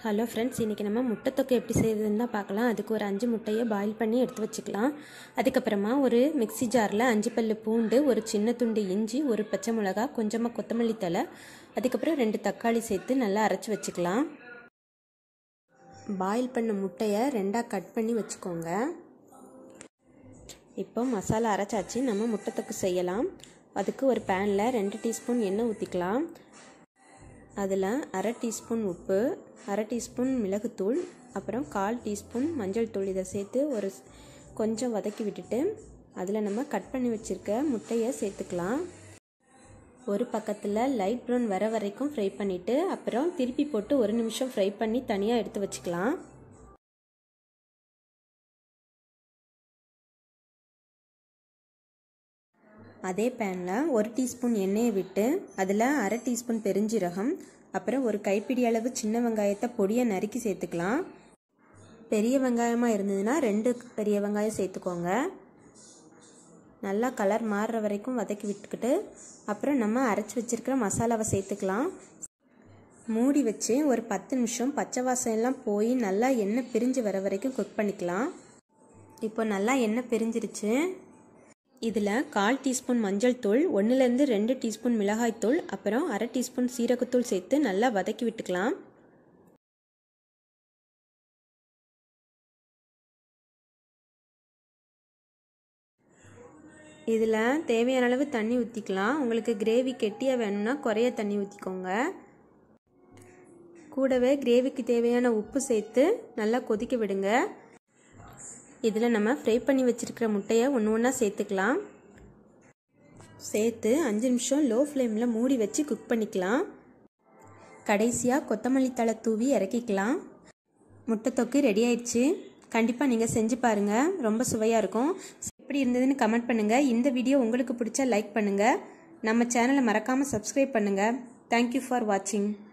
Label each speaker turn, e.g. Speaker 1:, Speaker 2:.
Speaker 1: hello friends இன்றைக்கி நம்ம முட்டை தொக்கு எப்படி செய்யறதுன்னு தான் பார்க்கலாம் அதுக்கு ஒரு அஞ்சு முட்டையை பாயில் பண்ணி எடுத்து வச்சுக்கலாம் அதுக்கப்புறமா ஒரு மிக்ஸி ஜாரில் அஞ்சு பல்லு பூண்டு ஒரு சின்ன துண்டு இஞ்சி ஒரு பச்சை மிளகா கொஞ்சமாக கொத்தமல்லி தழை அதுக்கப்புறம் ரெண்டு தக்காளி சேர்த்து நல்லா அரைச்சி வச்சுக்கலாம் பாயில் பண்ண முட்டையை ரெண்டாக கட் பண்ணி வச்சுக்கோங்க இப்போ மசாலா அரைச்சாச்சு நம்ம முட்டை தொக்கு செய்யலாம் அதுக்கு ஒரு பேனில் ரெண்டு டீஸ்பூன் எண்ணெய் ஊற்றிக்கலாம் அதில் அரை டீஸ்பூன் உப்பு அரை டீஸ்பூன் மிளகுத்தூள் அப்புறம் கால் டீஸ்பூன் மஞ்சள் தூள் இதை சேர்த்து ஒரு கொஞ்சம் வதக்கி விட்டுட்டு அதில் நம்ம கட் பண்ணி வச்சுருக்க முட்டையை சேர்த்துக்கலாம் ஒரு பக்கத்தில் லைட் ப்ரௌன் வர வரைக்கும் ஃப்ரை பண்ணிவிட்டு அப்புறம் திருப்பி போட்டு ஒரு நிமிஷம் ஃப்ரை பண்ணி தனியாக எடுத்து வச்சுக்கலாம் அதே பேனில் ஒரு டீஸ்பூன் எண்ணெயை விட்டு அதில் அரை டீஸ்பூன் பெருஞ்சீரகம் அப்புறம் ஒரு கைப்பிடி அளவு சின்ன வெங்காயத்தை பொடியை நறுக்கி சேர்த்துக்கலாம் பெரிய வெங்காயமாக இருந்ததுன்னா ரெண்டு பெரிய வெங்காயம் சேர்த்துக்கோங்க நல்லா கலர் மாறுற வரைக்கும் வதக்கி விட்டுக்கிட்டு அப்புறம் நம்ம அரைச்சி வச்சுருக்கிற மசாலாவை சேர்த்துக்கலாம் மூடி வச்சு ஒரு பத்து நிமிஷம் பச்சை வாசம் எல்லாம் போய் நல்லா எண்ணெய் பிரிஞ்சு வர வரைக்கும் குக் பண்ணிக்கலாம் இப்போ நல்லா எண்ணெய் பிரிஞ்சிருச்சு இதில் கால் டீஸ்பூன் மஞ்சள் தூள் ஒன்றுலேருந்து ரெண்டு டீஸ்பூன் மிளகாய் தூள் அப்புறம் அரை டீஸ்பூன் சீரகத்தூள் சேர்த்து நல்லா வதக்கி விட்டுக்கலாம் இதில் தேவையான அளவு தண்ணி ஊற்றிக்கலாம் உங்களுக்கு கிரேவி கெட்டியாக வேணும்னா குறைய தண்ணி ஊற்றிக்கோங்க கூடவே கிரேவிக்கு தேவையான உப்பு சேர்த்து நல்லா கொதிக்க விடுங்க இதில் நம்ம ஃப்ரை பண்ணி வச்சுருக்கிற முட்டையை ஒன்று ஒன்றா சேர்த்துக்கலாம் சேர்த்து அஞ்சு நிமிஷம் லோ ஃப்ளேமில் மூடி வச்சு குக் பண்ணிக்கலாம் கடைசியாக கொத்தமல்லி தழை தூவி இறக்கிக்கலாம் முட்டை தொக்கு ரெடி ஆயிடுச்சு கண்டிப்பாக நீங்கள் செஞ்சு பாருங்கள் ரொம்ப சுவையாக இருக்கும் எப்படி இருந்ததுன்னு கமெண்ட் பண்ணுங்கள் இந்த வீடியோ உங்களுக்கு பிடிச்சா லைக் பண்ணுங்கள் நம்ம சேனலை மறக்காமல் சப்ஸ்கிரைப் பண்ணுங்கள் தேங்க்யூ ஃபார் வாட்சிங்